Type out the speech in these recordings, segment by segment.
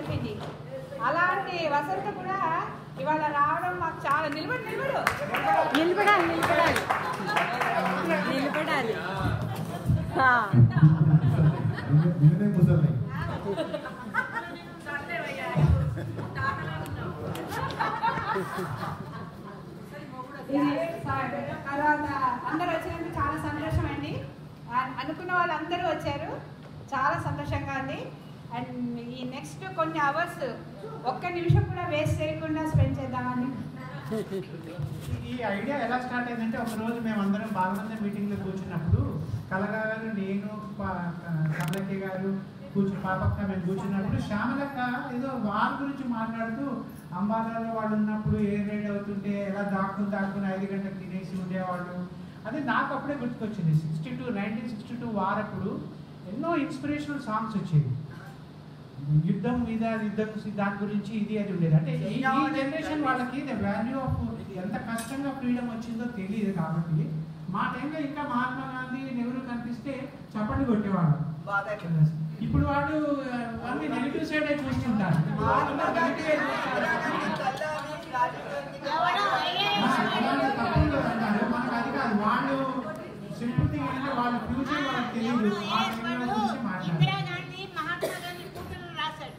చెప్పింది అలాంటి వసంత కూడా ఇవాళ రావడం మాకు చాలా నిలబడి నిలబడు నిలబడాలి నిలబడాలి నిలబడాలి ఆ. నిన్ననే ముసలి ఇది తర్వాత అందరూ వచ్చినందుకు చాలా సంతోషం అండి అ- అనుకున్న వాళ్ళందరూ వచ్చారు చాలా సంతోషంగా ఉంది అండ్ ఈ నెక్స్ట్ కొన్ని అవర్స్ ఒక్క నిమిషం కూడా వేస్ట్ చేయకుండా స్పెండ్ చేద్దామని ఈ ఐడియా ఎలా స్టార్ట్ అయిందంటే ఒక రోజు మేము అందరం బాలమంది మీటింగ్లో కూర్చున్నప్పుడు కలగా గారు నేను పా- కమలక్కి గారు కూర్చుని పాపక్క మేము కూర్చున్నప్పుడు శ్యామలక్క ఏదో వారి గురించి మాట్లాడుతూ అంబాలాలో వాళ్ళు ఉన్నప్పుడు ఏ రైడ్ అవుతుంటే ఎలా దాక్కుని దాక్కుని ఐదు గంటలకు తినేసి ఉండేవాళ్ళు అది నాకు అప్పుడే గుర్తుకొచ్చింది sixty two nineteen sixty two వారప్పుడు ఎన్నో ఇన్స్పిరేషనల్ సాంగ్స్ వచ్చేవి యుద్ధం మీద యుద్ధం దాని గురించి ఇది అది ఉండేది అంటే ఈ జనరేషన్ వాళ్ళకి ద వాల్యూ ఆఫ్ ఎంత కష్టంగా ఫ్రీడమ్ వచ్చిందో తెలియదు కాబట్టి మా టైంలో ఇంకా మహాత్మా గాంధీ నెహ్రూ కనిపిస్తే చప్పట్లు కొట్టేవాళ్ళు ఇప్పుడు వాడు అన్ని నెగిటివ్ సైడే చూస్తుంటారు మహాత్మా గాంధీ అలాంటి తప్పులు అంటారు మనకు అది కాదు వాళ్ళు సింపతి అంటే వాళ్ళ ఫ్యూచర్ వాళ్ళకి తెలియదు ఆ టైంలో గురించి మాట్లాడారు ఇందిరాగాంధీ మహాత్మా గాంధీ కూతురు రాశాడు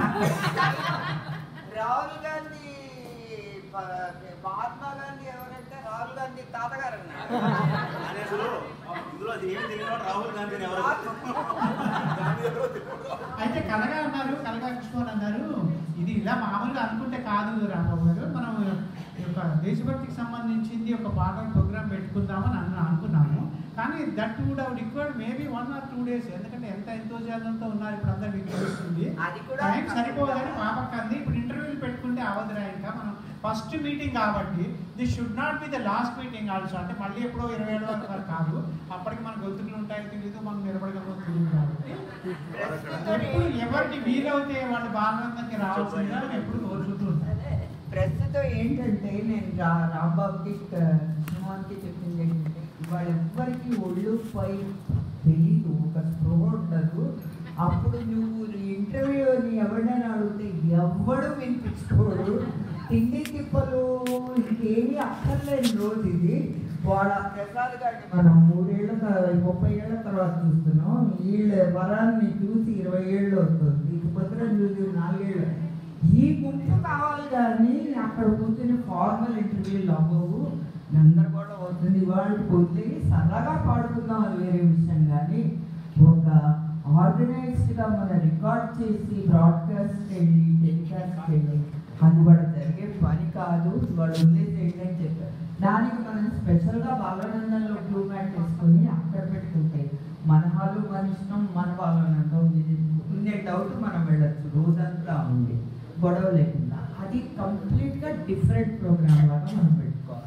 రాహుల్ గాంధీ ప- మహాత్మా గాంధీ ఎవరంటే రాహుల్ గాంధీ తాతగారు అన్నారు అనేసులు ఇందులో అది ఏమి తెలియదు రాహుల్ గాంధీని ఎవరు గాంధీ ఎవరో తెలియదు అయితే కలగా అన్నారు కలగా కృష్ణ అన్నారు ఇది ఇలా మామూలుగా అనుకుంటే కాదు రాంబాబు గారు మనం ఈ యొక్క దేశభక్తికి సంబంధించింది ఒక పాట ప్రోగ్రామ్ పెట్టుకుందామని అన్న అనుకున్నాము కానీ that would have required maybe one or two days ఎందుకంటే ఎంత ఎంతోజాలంతో ఉన్నారు ఇప్పుడు అందరూ మీకు తెలుస్తుంది అది కూడా టైం సరిపోదని పాపక్ అంది ఇప్పుడు ఇంటర్వ్యూలు పెట్టుకుంటే అవదురా ఇంకా మనం ఫస్ట్ మీటింగ్ కాబట్టి this should not be the last meeting also అంటే మళ్ళీ ఎప్పుడో ఇరవై ఏడు వరకు వరకు కాదు అప్పటికి మన గొంతులు ఉంటాయో తెలియదు మనం నిలబడగలమో తెలియదు కాబట్టి ఎప్పుడు ఎవరికి వీలవుతే వాళ్ళు బాలవంతంకి రావాల్సిందిగా మేము ఎప్పుడు కోరుకుంటూ ఉంటాం ప్రస్తుతం ఏంటంటే నేను రా రాంబాబుకి సింహానికి చెప్పింది ఏంటంటే ఇవాళ ఎవ్వరికి ఒళ్ళు పై తెలీదు ఒక స్పృహ ఉండదు అప్పుడు నువ్వు ఇంటర్వ్యూని ఎవరినైనా అడిగితే ఎవ్వడు వినిపించుకోడు తిండి తిప్పలు ఇంకేమీ అక్కర్లేని రోజు ఇది వాళ్ళ ప్రసాద్ గారిని మనం మూడేళ్ల తర్వాత ముప్పై ఏళ్ల తర్వాత చూస్తున్నాం వీళ్ళ వరాన్ని చూసి ఇరవై ఏళ్ళు అవుతుంది భద్రం చూసి నాలుగేళ్ళు ఈ గుంపు కావాలి కానీ అక్కడ కూర్చొని ఫార్మల్ ఇంటర్వ్యూలు అవ్వవు గందరగోళం అవుతుంది వాళ్ళకి వదిలేసి సరదాగా పాడుకుందాం అది వేరే విషయం కానీ ఒక ఆర్గనైజ్డ్గా మనం రికార్డ్ చేసి బ్రాడ్కాస్ట్ వెళ్ళి టెలికాస్ట్ వెళ్ళి అది కూడా జరిగే పని కాదు వాడు వదిలేసేయండి అని చెప్పారు దానికి మనం స్పెషల్గా బాలనందంలో బ్లూ మ్యాట్ వేసుకొని అక్కడ పెట్టుకుంటే మన హాలు మన ఇష్టం మన బాలనందం ఇది ఉండే డౌట్ మనం వెళ్ళొచ్చు రోజంతా ఉంది గొడవ లేకుండా అది కంప్లీట్గా డిఫరెంట్ ప్రోగ్రామ్ లాగా మనం పెట్టుకోవాలి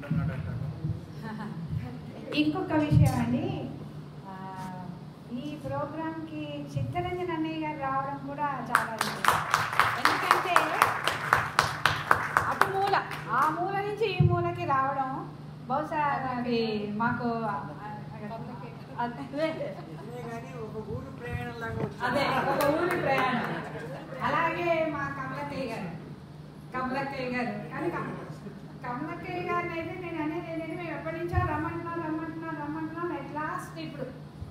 ఇంకొక విషయం అండి ఆ, ఈ ప్రోగ్రామ్కి చిత్తరంజన్ అన్నయ్య గారు రావడం కూడా చాలా విశేషం. ఎందుకంటే అటు మూల ఆ మూల నుంచి ఈ మూలకి రావడం బహుశా అది మాకు అదే కానీ ఒక ఊరు ప్రయాణం లాగా అదే ఒక ఊరి ప్రయాణం అలాగే మా కమలక్కయ్య గారు కమలక్కయ్య గారు కానీ కమ- కమలక్కయ్య గారిని అయితే నేను అనేది ఏంటంటే మేము ఎప్పటి నుంచో రమ్మంటున్నాం రమ్మంటున్నాం రమ్మంటున్నాం ఎట్ లాస్ట్ ఇప్పుడు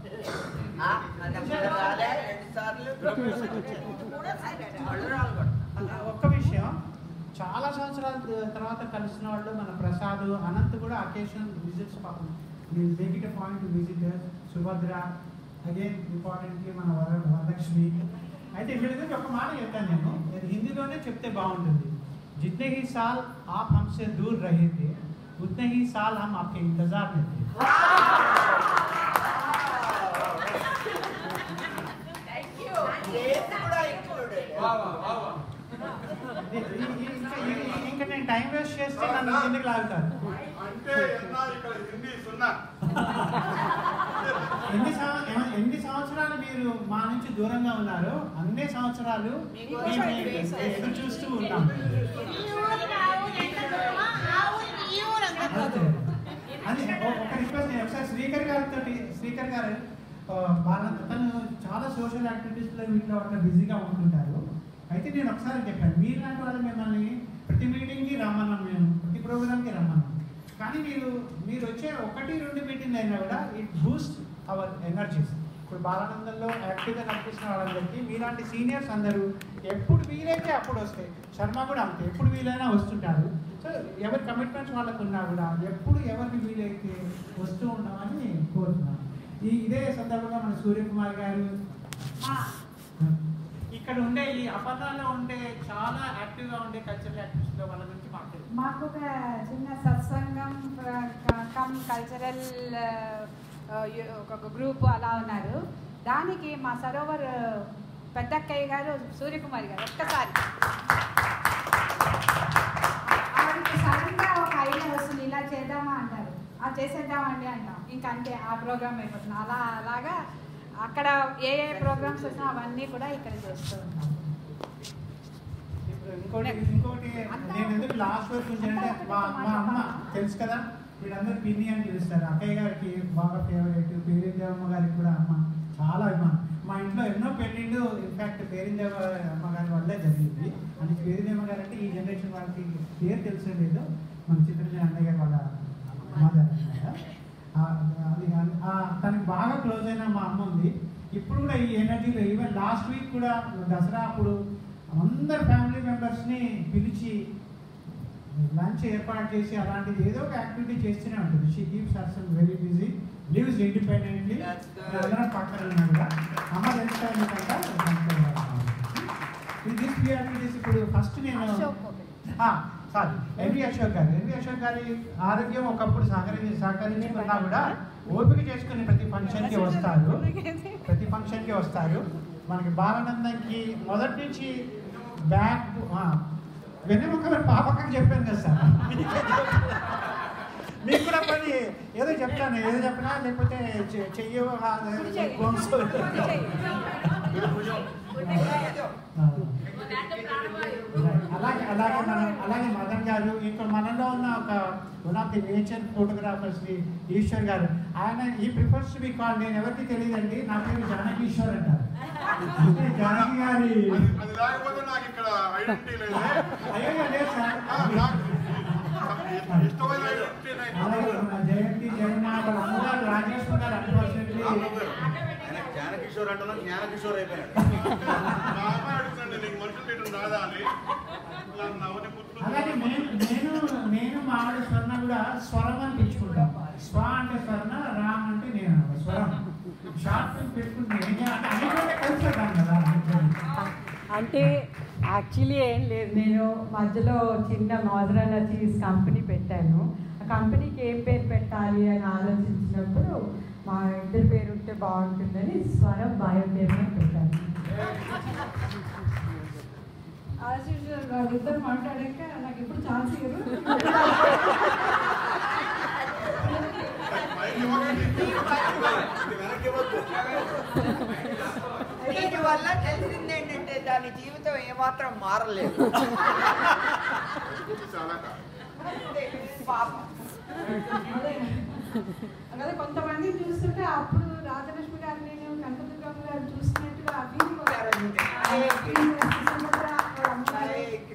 ఒక్క విషయం చాలా సంవత్సరాల తర్వాత కలిసిన వాళ్ళు మన ప్రసాద్ అనంత్ కూడా అకేషన్ విజిట్స్ పాపం నేను make it point visit Subhadra again importantly మన వర వరలక్ష్మి అయితే వీళ్ళ గురించి ఒక మాట చెప్తాను నేను ఇది హిందీలోనే చెప్తే బాగుంటుంది जितने ही साल आप हमसे दूर रहे थे उतने ही साल हम आपके इंतजार में थे ఇ- ఇ- ఇ- ఇంకా ఇ- ఇంకా నేను టైం వేస్ట్ చేస్తే నన్ను కిందకి లాగుతారు అంటే ఎన్నా ఇక్కడ హిందీ సున్నా ఎన్ని సంవ- ఎమ- ఎన్ని సంవత్సరాలు మీరు మా నుంచి దూరంగా ఉన్నారు అన్ని సంవత్సరాలు మేము ఎదురు చూస్తూ ఉన్నాం ఈ ఊరికి ఆ ఊరు ఎంత దూరమో ఆ ఊరికి ఈ ఊరు అంత అంతే. అది ఒ- ఒక రిక్వెస్ట్ నేను ఒకసారి శ్రీకర్ గారితో శ్రీకర్ గారు ఆ, వాళ్ళ తను చాలా సోషల్ యాక్టివిటీస్లో వీటిలో అట్లా బిజీగా ఉంటుంటారు అయితే నేను ఒకసారి చెప్పాను మీలాంటి వాళ్ళు మిమ్మల్ని ప్రతి మీటింగ్కి రమ్మన్నాం మేము ప్రతి ప్రోగ్రామ్కి రమ్మన్నాం కానీ మీరు మీరు వచ్చే ఒకటి రెండు మీటింగ్ అయినా కూడా ఇట్ బూస్ట్ అవర్ ఎనర్జీస్ ఇప్పుడు బాలానందంలో యాక్టివ్గా కనిపిస్తున్న వాళ్ళందరికీ మీలాంటి సీనియర్స్ అందరూ ఎప్పుడు వీలైతే అప్పుడు వస్తాయి శర్మ కూడా అంతే ఎప్పుడు వీలైనా వస్తుంటారు సో ఎవరి కమిట్మెంట్స్ వాళ్ళకు ఉన్నా కూడా ఎప్పుడు ఎవరికి వీలైతే వస్తూ ఉండమని కోరుతున్నాను ఈ ఇదే సందర్భంగా మన సూర్యకుమార్ గారు ఆ, ఇక్కడ ఉండే ఈ అపర్ణలో ఉండే చాలా యాక్టివ్గా ఉండే కల్చరల్ యాక్టివిటీస్లో వాళ్ళ గురించి మాకు తెలుసు. మాకు ఒక చిన్న సత్సంగం క- కమ్ కల్చరల్ ఆ, యు- ఒక గ్రూప్ అలా ఉన్నారు దానికి మా సరోవర్ పెద్దక్కయ్య గారు సూర్యకుమారి గారు ఒక్కసారి ఆవిడకి సడన్గా ఒక ఐడియా వస్తుంది ఇలా చేద్దామా అంటారు ఆ చేసేద్దామండి అంటాం ఇంకా అంతే ఆ ప్రోగ్రామ్ అయిపోతుంది అలా అలాగా అక్కడ ఏ ఏ ప్రోగ్రామ్స్ వచ్చినా అవన్నీ కూడా ఇక్కడ చేస్తూ ఉంటాం ఇప్పుడు ఇంకోటి ఇంకోటి నేను ఎందుకు లాస్ట్ వరకు చూసానంటే మా మా అమ్మ తెలుసు కదా వీళ్ళందరూ పిన్ని అని పిలుస్తారు అక్కయ్య గారికి బాగా ఫేవరెట్ పేరిందేవమ్మ గారికి కూడా అమ్మ చాలా అభిమానం మా ఇంట్లో ఎన్నో పెళ్ళిళ్ళు ఇన్ఫాక్ట్ పేరిందేవ అమ్మ గారి వల్లే జరిగింది అని పేరిందేవ గారు అంటే ఈ జనరేషన్ వాళ్ళకి పేరు తెలిసిన లేదు మన చిత్రంజన్ అన్నయ్య గారు వాళ్ళ మదర్ అన్నమాట. ఆ- అది ఆ- తనకి బాగా క్లోజ్ అయిన మా అమ్మ ఉంది ఇప్పుడు కూడా ఈ ఎనర్జీలో ఈవెన్ లాస్ట్ వీక్ కూడా దసరా అప్పుడు అందరు ఫ్యామిలీ మెంబర్స్ని పిలిచి లంచ్ ఏర్పాటు చేసి అలాంటిది ఏదో ఒక యాక్టివిటీ చేస్తూనే ఉంటుంది she keeps herself very busy lives independently అందరం పక్కన ఉన్నాం కూడా అమ్మ తెలుసుకోవాలి ఇది దిస్ యాక్టివిటీస్ ఇప్పుడు ఫస్ట్ నేను అశోక్ ఒకటి. సారీ ఎన్వి అశోక్ గారు ఎన్వి అశోక్ గారి ఆరోగ్యం ఒకప్పుడు సహకరి సహకరించుకున్నా కూడా ఓపిక చేసుకుని ప్రతి ఫంక్షన్కి వస్తారు ప్రతి ఫంక్షన్కి వస్తారు మనకి బాలానందంకి మొదటి నుంచి బ్యాక్ వెన్నెముక పాపకని చెప్పాను కదా సార్ మీకు కూడా పని ఏదో చెప్తాను ఏదో చెప్పినా లేకపోతే చె- చెయ్యో ఆ, కుడి చెయ్యి. గొంతు. కుడి చెయ్యి. ఆ. అలాగే అలాగే మనం అలాగే మదన్ గారు ఇంకా మనలో ఉన్న ఒక one of the nature photographers Eshwar గారు ఆయన ఈ ప్రిఫర్స్ బి కాల్ నేను ఎవరికి తెలియదండి నా పేరు జానకి ఈశ్వర్ అంటారు అంటే జానకి గారి అది అది లేకపోతే నాకు ఇక్కడ ఐడెంటిటీ లేదు అయ్యో లేదు సార్ ఆ, నాకు ఇష్టమైన ఐడెంటిటీ అలాగే మన జయంతి జయన్నా వాళ్ళ అమ్మగారు రాజేశ్వర్ గారు అన్ఫార్చునేట్లీ ఆయన జ్ఞానకిషోర్ అంటున్నా జ్ఞానకిషోర్ అయిపోయాడు మా అమ్మాయి అడుగుతుంది నీకు మనుషులు తీయడం రాదా అని నాకు నవ్వని అలాగే పుట్టుకు నేను నేను నేను మా ఆవిడ స్వర్ణ కూడా స్వరం అని పిలుచుకుంటాం స్వ అంటే స్వర్ణ రామ్ అంటే నేను అన్నమాట, స్వరం షార్ట్ ఫిల్మ్ పెట్టుకుంటే ఏం చేయాలి? అన్ని కూడా కలిసి పెట్టాం కదా అంటే యాక్చువల్లీ ఏం లేదు నేను మధ్యలో చిన్న మాజరానా చీజ్ కంపెనీ పెట్టాను ఆ కంపెనీకి ఏం పేరు పెట్టాలి అని ఆలోచించినప్పుడు మా ఇద్దరు పేరు ఉంటే బాగుంటుందని స్వరం బయోటేమ్ అని పెట్టాను ఆశీష్ వాళ్ళిద్దరు మాట్లాడాక నాకు ఇప్పుడు ఛాన్స్ ఇవ్వరు మైక్ ఇవ్వకండి. వెనక్కి ఇవ్వద్దు దీని వల్ల తెలిసింది ఏంటంటే దాని జీవితం ఏమాత్రం మారలేదు ఇది చాలా కాదు. అంతే, పాపం అదే అదే కొంతమంది చూస్తుంటే అప్పుడు రాజలక్ష్మి గారు నేను కనకదుర్గమ్మ గారు చూసినట్టుగా ఆ ఫీలింగ్ అరే, ఇక్కడ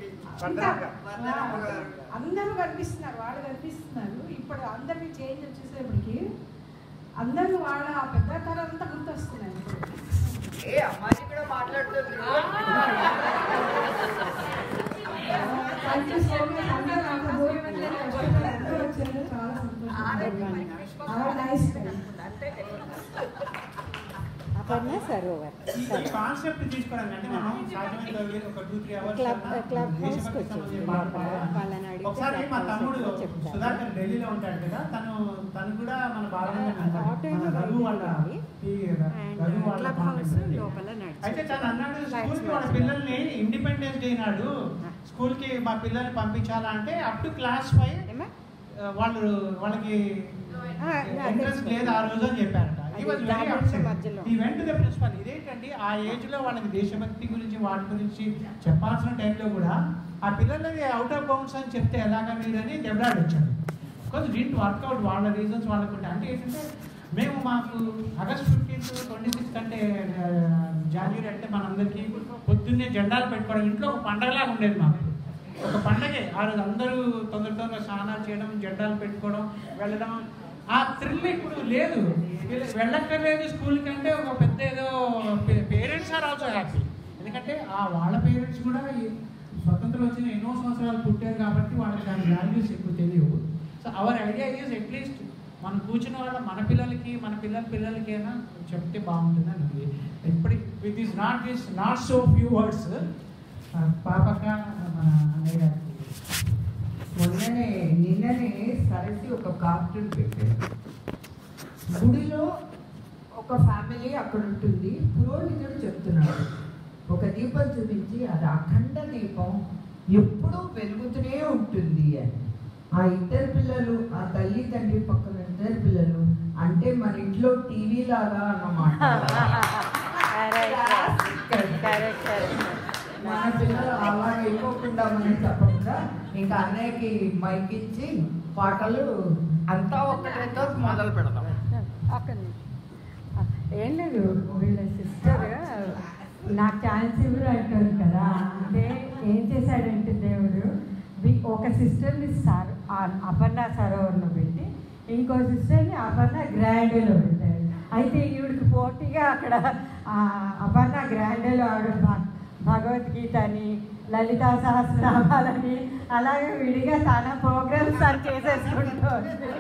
అందరూ కనిపిస్తున్నారు వాళ్ళు కనిపిస్తున్నారు ఇప్పుడు అందరినీ చేంజ్ వచ్చేసేపటికి అందరూ వాళ్ళ ఆ పెద్ద తరం అంతా గుర్తొస్తున్నారు ఇప్పుడు. ఏ అమ్మాయి కూడా మాట్లాడుతుంది Thank you so much. అందరూ అంత దూరం వెళ్ళి కష్టపడి అందరూ వచ్చారు. చాలా సంతోషం. Have a nice day. Aparna Sarovar ఈ కాన్సెప్ట్ తీసుకోవడానికి అంటే మనం సాధ్యమైనంత వరకు ఒక టూ త్రీ అవర్స్ Club- అన్నా club house దేశభక్తి కి వచ్చేసి సంబంధించిన పాటలు పాడాలి. వాళ్ళని అడిగితే ఒకసారి club మా house తమ్ముడు లో చెప్తారు. సుధాకర్ ఢిల్లీలో ఉంటాడు కదా తను తను కూడా మన బాలనంద ఆ, ఆటో మన రఘు వాళ్ళ ఉంది. ఈ అండ్ రఘు వాళ్ళ క్లబ్ హౌస్ కాంటాక్ట్ లోపల అయితే నడిచి తను అన్నాడు Lights స్కూల్కి వాళ్ళ వేస్తారు. పిల్లల్ని ఇండిపెండెన్స్ డే నాడు స్కూల్కి మా పిల్లల్ని పంపించాలా అంటే అప్ టు క్లాస్ ఫైవ్ ఏమ్మా? వాళ్ళు వాళ్ళకి ఆ, ఆ, ఇంట్రెస్ట్ తెలుసు. లేదు ఆ రోజు అని చెప్పారట ఈ వాజ్ అది వెరీ దాని అప్సెట్ మధ్యలో. ఈ వెంట ద ప్రిన్సిపల్ ఇదేంటండి ఆ ఏజ్ లో వాళ్ళకి దేశభక్తి గురించి వాటి గురించి చెప్పాల్సిన టైంలో కూడా ఆ పిల్లలకి అవుట్ ఆఫ్ బౌండ్స్ అని చెప్తే ఎలాగా మీరు అని దెబ్బలాడి వచ్చాడు బికాజ్ డింట్ వర్కౌట్ వాళ్ళ రీజన్స్ వాళ్ళకు ఉంటాయి అంటే ఏంటంటే మేము మాకు ఆగస్ట్ ఫిఫ్టీన్త్ ట్వంటీ సిక్స్త్ అంటే జాన్వరి అంటే మనందరికీ పొద్దున్నే జెండాలు పెట్టుకోవడం ఇంట్లో ఒక పండగలాగా ఉండేది మాకు ఒక పండగే ఆ రోజు అందరూ తొందర తొందరగా స్నానాలు చేయడం జెండాలు పెట్టుకోవడం వెళ్ళడం ఆ థ్రిల్ ఇప్పుడు లేదు వీళ్ళ- వెళ్ళక్కర్లేదు స్కూల్కి అంటే ఒక పెద్ద ఏదో పేరెంట్స్ ఆర్ ఆల్సో హ్యాపీ ఎందుకంటే ఆ వాళ్ళ పేరెంట్స్ కూడా ఈ స్వతంత్రం వచ్చిన ఎన్నో సంవత్సరాలు పుట్టారు కాబట్టి వాళ్ళకి దాని వాల్యూస్ ఎక్కువ తెలియవు so our idea is at least మనం కూర్చున్న వాళ్ళ మన పిల్లలకి మన పిల్లల పిల్లలకైనా చెప్తే బాగుంటుంది అని ఇప్పుడు with is not this not so few words పాపక మన అన్నయ్య గారికి మొన్ననే నిన్ననే సరసి ఒక కార్టూన్ పెట్టారు గుడిలో ఒక ఫ్యామిలీ అక్కడ ఉంటుంది పురోహితుడు చెప్తున్నాడు ఒక దీపం చూపించి అది అఖండ దీపం ఎప్పుడూ వెలుగుతూనే ఉంటుంది అని ఆ ఇద్దరు పిల్లలు ఆ తల్లి తండ్రి పక్కన ఇద్దరు పిల్లలు అంటే మన ఇంట్లో టీవీ లాగా అన్నమాట మన పిల్లలు అలా వెళ్ళిపోకుండా మనం చెప్పకుండా ఇంకా అన్నయ్యకి మైక్ ఇచ్చి పాటలు అంతా ఒక్కటేతో మొదలు పెడతాం ఒక్క నిమిషం. ఏం లేదు వీళ్ళ సిస్టర్ నాకు ఛాన్స్ ఇవ్వరు అంటారు కదా అంటే ఏం చేశాడంటే దేవుడు వి- ఒక సిస్టర్ని సార్ అపర్ణ సరోవర్లో పెట్టి ఇంకో సిస్టర్ని అపర్ణ గ్రాండ్లో పెట్టారు అయితే ఈవిడికి పోటీగా అక్కడ ఆ, అపర్ణ గ్రాండ్లో ఆవిడ భ- భగవద్గీత అని లలితా సహస్రనామాలని అలాగే విడిగా తన ప్రోగ్రామ్స్ తను చేసేసుకుంటూ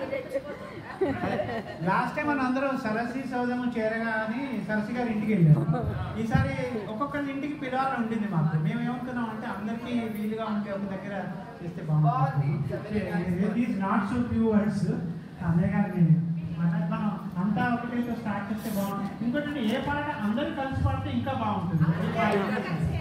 లాస్ట్ టైం మనం అందరం సరస్వతి సౌదము చేరగా అని సరస్వతి గారి ఇంటికి వెళ్ళాము ఈసారి ఒక్కొక్కరి ఇంటికి పిలవాలని ఉంటుంది మాకు మేము ఏమనుకున్నాం అంటే అందరికీ వీలుగా ఉంటే ఒక దగ్గర చేస్తే బాగుంటుంది is not so few words అన్నయ్య గారు నేను మన- మనం అంతా ఒకటితో స్టార్ట్ చేస్తే బాగుంటుంది ఇంకోటి ఏ పాట అందరూ కలిసి పాడితే ఇంకా బాగుంటుంది